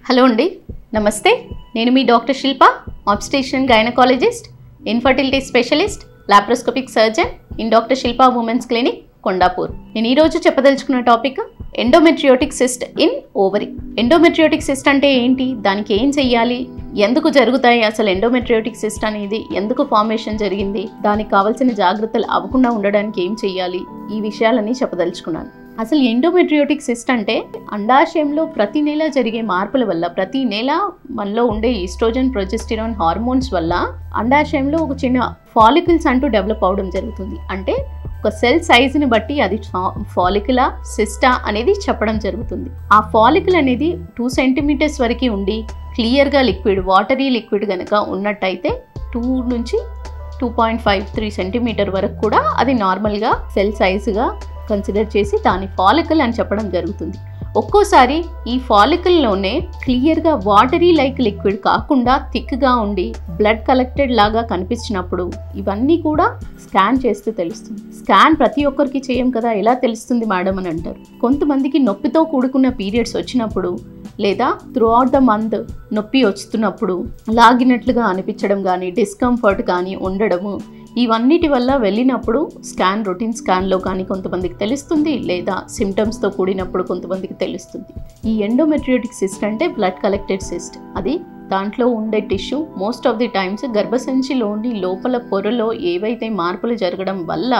hello అండి నమస్తే నేను మీ doctor Shilpa obstetrician gynaecologist infertility specialist laparoscopic surgeon in doctor Shilpa women's clinic Kondapur నేను ఈరోజు చెప్పదలుచుకున్న topic endometriotic cyst in ovary endometriotic cyst అంటే ఏంటి దానికి ఏం చెయ్యాలి ఎందుకు జరుగుతాయి అసలు ఎండోమెట్రియోటిక్ సిస్ట్ అనేది ఎందుకు ఫార్మేషన్ జరిగింది దానికి కావాల్సిన జాగ్రత్తలు అవ్వకుండా ఉండడానికి ఏం చెయ్యాలి ఈ విషయాలన్నీ చెప్పదలుచుకున్నాను అసలు ఎండోమెట్రియోటిక్ సిస్ట్ అంటే అండాశయంలో ప్రతి నెల జరిగే మార్పుల వల్ల ప్రతి నెల మనలో ఉండే ఈస్ట్రోజన్ ప్రొజెస్టిరాన్ హార్మోన్స్ వల్ల అండాశయంలో ఒక చిన్న ఫాలికల్స్ అంటూ డెవలప్ అవడం జరుగుతుంది అంటే ఒక సెల్ సైజుని బట్టి అది ఫాలికులా సిస్టా అనేది చెప్పడం జరుగుతుంది ఆ ఫాలికల్ అనేది టూ సెంటీమీటర్స్ వరకు ఉండి క్లియర్గా లిక్విడ్ వాటరీ లిక్విడ్ కనుక ఉన్నట్టయితే టూ నుంచి two point five three centimetre వరకు కూడా అది నార్మల్గా సెల్ సైజుగా కన్సిడర్ చేసి దాని ఫాలికల్ అని చెప్పడం జరుగుతుంది ఒక్కోసారి ఈ ఫాలికల్లోనే క్లియర్గా వాటరీ లైక్ లిక్విడ్ కాకుండా థిక్గా ఉండి బ్లడ్ కలెక్టెడ్ లాగా కనిపించినప్పుడు ఇవన్నీ కూడా స్కాన్ చేస్తే తెలుస్తుంది స్కాన్ ప్రతి ఒక్కరికి చేయం కదా ఎలా తెలుస్తుంది మేడం అని అంటారు కొంతమందికి నొప్పితో కూడుకున్న పీరియడ్స్ వచ్చినప్పుడు లేదా త్రూ అవుట్ ద మంత్ నొప్పి వస్తున్నప్పుడు లాగినట్లుగా అనిపించడం కానీ డిస్కంఫర్ట్ కానీ ఉండడము ఇవన్నిటి వల్ల వెళ్ళినప్పుడు స్కాన్ రొటీన్ స్కాన్లో కానీ కొంతమందికి తెలుస్తుంది లేదా సిమ్టమ్స్తో కూడినప్పుడు కొంతమందికి తెలుస్తుంది ఈ ఎండోమెట్రియోటిక్ సిస్ట్ అంటే బ్లడ్ కలెక్టెడ్ సిస్ట్ అది దాంట్లో ఉండే tissue most of the times గర్భసంచిలోని లోపల పొరలో ఏవైతే మార్పులు జరగడం వల్ల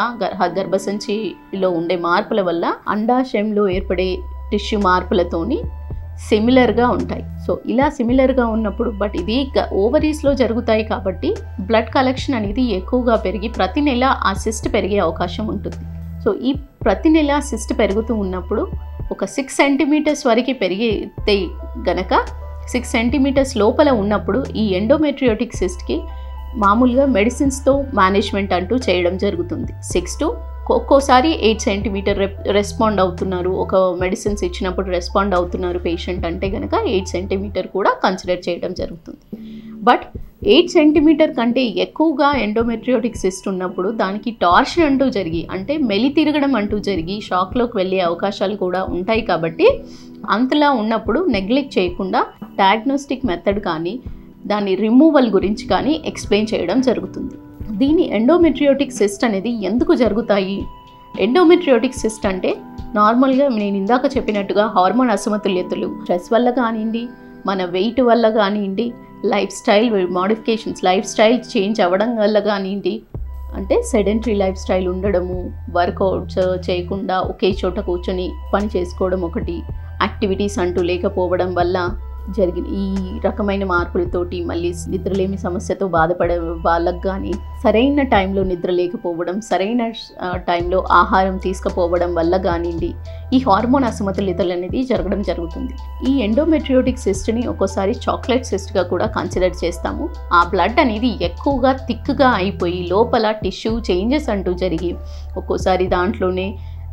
గర్భసంచిలో ఉండే మార్పుల వల్ల అండాశయంలో ఏర్పడే టిష్యూ మార్పులతోని సిమిలర్గా ఉంటాయి సో ఇలా సిమిలర్గా ఉన్నప్పుడు బట్ ఇది ఓవరీస్లో జరుగుతాయి కాబట్టి బ్లడ్ కలెక్షన్ అనేది ఎక్కువగా పెరిగి ప్రతి నెల ఆ సిస్ట్ పెరిగే అవకాశం ఉంటుంది సో ఈ ప్రతి నెల సిస్ట్ పెరుగుతూ ఉన్నప్పుడు ఒక సిక్స్ సెంటీమీటర్స్ వరకు పెరిగితే గనక సిక్స్ సెంటీమీటర్స్ లోపల ఉన్నప్పుడు ఈ ఎండోమెట్రియోటిక్ సిస్ట్కి మామూలుగా మెడిసిన్స్తో మేనేజ్మెంట్ అంటూ చేయడం జరుగుతుంది సిక్స్ టు ఒక్కోసారి ఎయిట్ సెంటీమీటర్ రెస్పాండ్ అవుతున్నారు ఒక మెడిసిన్స్ ఇచ్చినప్పుడు రెస్పాండ్ అవుతున్నారు పేషెంట్ అంటే కనుక ఎయిట్ సెంటీమీటర్ కూడా కన్సిడర్ చేయడం జరుగుతుంది బట్ ఎయిట్ సెంటీమీటర్ కంటే ఎక్కువగా ఎండోమెట్రియోటిక్ సిస్ట్ ఉన్నప్పుడు దానికి టార్షన్ అంటూ జరిగి అంటే మెలి తిరగడం అంటూ జరిగి షాక్లోకి వెళ్ళే అవకాశాలు కూడా ఉంటాయి కాబట్టి అంతలా ఉన్నప్పుడు నెగ్లెక్ట్ చేయకుండా డయాగ్నోస్టిక్ మెథడ్ కానీ దాని రిమూవల్ గురించి కానీ ఎక్స్ప్లెయిన్ చేయడం జరుగుతుంది దీని ఎండోమెట్రియోటిక్ సిస్ట్ అనేది ఎందుకు జరుగుతాయి ఎండోమెట్రియోటిక్ సిస్ట్ అంటే నార్మల్గా నేను ఇందాక చెప్పినట్టుగా హార్మోన్ అసమతుల్యతలు స్ట్రెస్ వల్ల కానివ్వండి మన వెయిట్ వల్ల కానివ్వండి lifestyle modifications lifestyle change అవ్వడం వల్ల కానివ్వండి అంటే సెడెంటరీ లైఫ్ స్టైల్ ఉండడము వర్కౌట్స్ చేయకుండా ఒకే చోట కూర్చొని పని చేసుకోవడం ఒకటి యాక్టివిటీస్ అంటూ లేకపోవడం వల్ల జరిగిన ఈ రకమైన మార్పులతోటి మళ్ళీ నిద్రలేమి సమస్యతో బాధపడే వాళ్ళకు కానీ సరైన టైంలో నిద్ర లేకపోవడం సరైన టైంలో ఆహారం తీసుకుపోవడం వల్ల కానివ్వండి ఈ హార్మోన్ అసమతుల్యతలు అనేది జరగడం జరుగుతుంది ఈ ఎండోమెట్రియోటిక్ సిస్ట్ని ఒక్కోసారి చాక్లెట్ సిస్ట్గా కూడా కన్సిడర్ చేస్తాము ఆ బ్లడ్ అనేది ఎక్కువగా థిక్గా అయిపోయి లోపల టిష్యూ చేంజెస్ అంటూ జరిగి ఒక్కోసారి దాంట్లోనే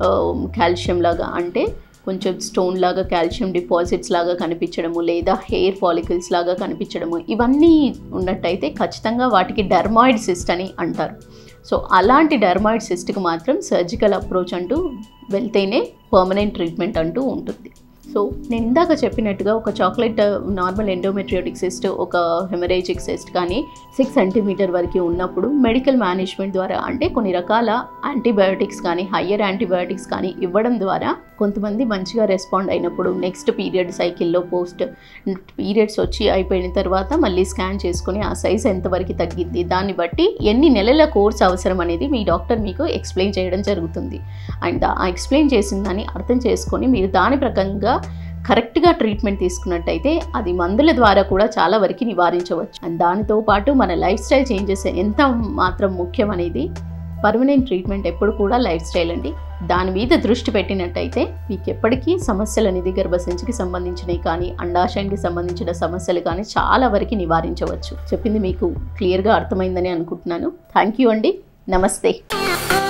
కాల్షియం లాగా అంటే కొంచెం స్టోన్ లాగా కాల్షియం డిపాజిట్స్ లాగా కనిపించడము లేదా హెయిర్ ఫాలికల్స్ లాగా కనిపించడము ఇవన్నీ ఉన్నట్టయితే ఖచ్చితంగా వాటికి డర్మాయిడ్ సిస్ట్ అని అంటారు సో అలాంటి డర్మాయిడ్ సిస్ట్కి మాత్రం సర్జికల్ అప్రోచ్ అంటూ వెళ్తేనే పర్మనెంట్ ట్రీట్మెంట్ అంటూ ఉంటుంది సో నేను ఇందాక చెప్పినట్టుగా ఒక చాక్లెట్ నార్మల్ ఎండోమెట్రియోటిక్ సిస్ట్ ఒక హెమరేజిక్ సిస్ట్ కానీ సిక్స్ సెంటీమీటర్ వరకు ఉన్నప్పుడు మెడికల్ మేనేజ్మెంట్ ద్వారా అంటే కొన్ని రకాల యాంటీబయోటిక్స్ కానీ హయ్యర్ యాంటీబయోటిక్స్ కానీ ఇవ్వడం ద్వారా కొంతమంది మంచిగా రెస్పాండ్ అయినప్పుడు నెక్స్ట్ పీరియడ్ సైకిల్లో పోస్ట్ పీరియడ్స్ వచ్చి అయిపోయిన తర్వాత మళ్ళీ స్కాన్ చేసుకుని ఆ సైజ్ ఎంతవరకు తగ్గింది దాన్ని బట్టి ఎన్ని నెలల కోర్స్ అవసరం అనేది మీ డాక్టర్ మీకు ఎక్స్ప్లెయిన్ చేయడం జరుగుతుంది అండ్ ఆ ఎక్స్ప్లెయిన్ చేసిన దాన్ని అర్థం చేసుకొని మీరు దాని ప్రకారంగా కరెక్ట్గా ట్రీట్మెంట్ తీసుకున్నట్టయితే అది మందుల ద్వారా కూడా చాలా వరకు నివారించవచ్చు అండ్ దానితో పాటు మన లైఫ్ స్టైల్ చేంజెస్ ఎంత మాత్రం ముఖ్యం అనేది పర్మనెంట్ ట్రీట్మెంట్ ఎప్పుడు కూడా లైఫ్ స్టైల్ అండి దాని మీద దృష్టి పెట్టినట్టయితే మీకు ఎప్పటికీ సమస్యలు అనేది గర్భసంచికి సంబంధించినవి కానీ అండాశయానికి సంబంధించిన సమస్యలు కానీ చాలా వరకు నివారించవచ్చు చెప్పింది మీకు క్లియర్గా అర్థమైందని అనుకుంటున్నాను థ్యాంక్ యూ అండి నమస్తే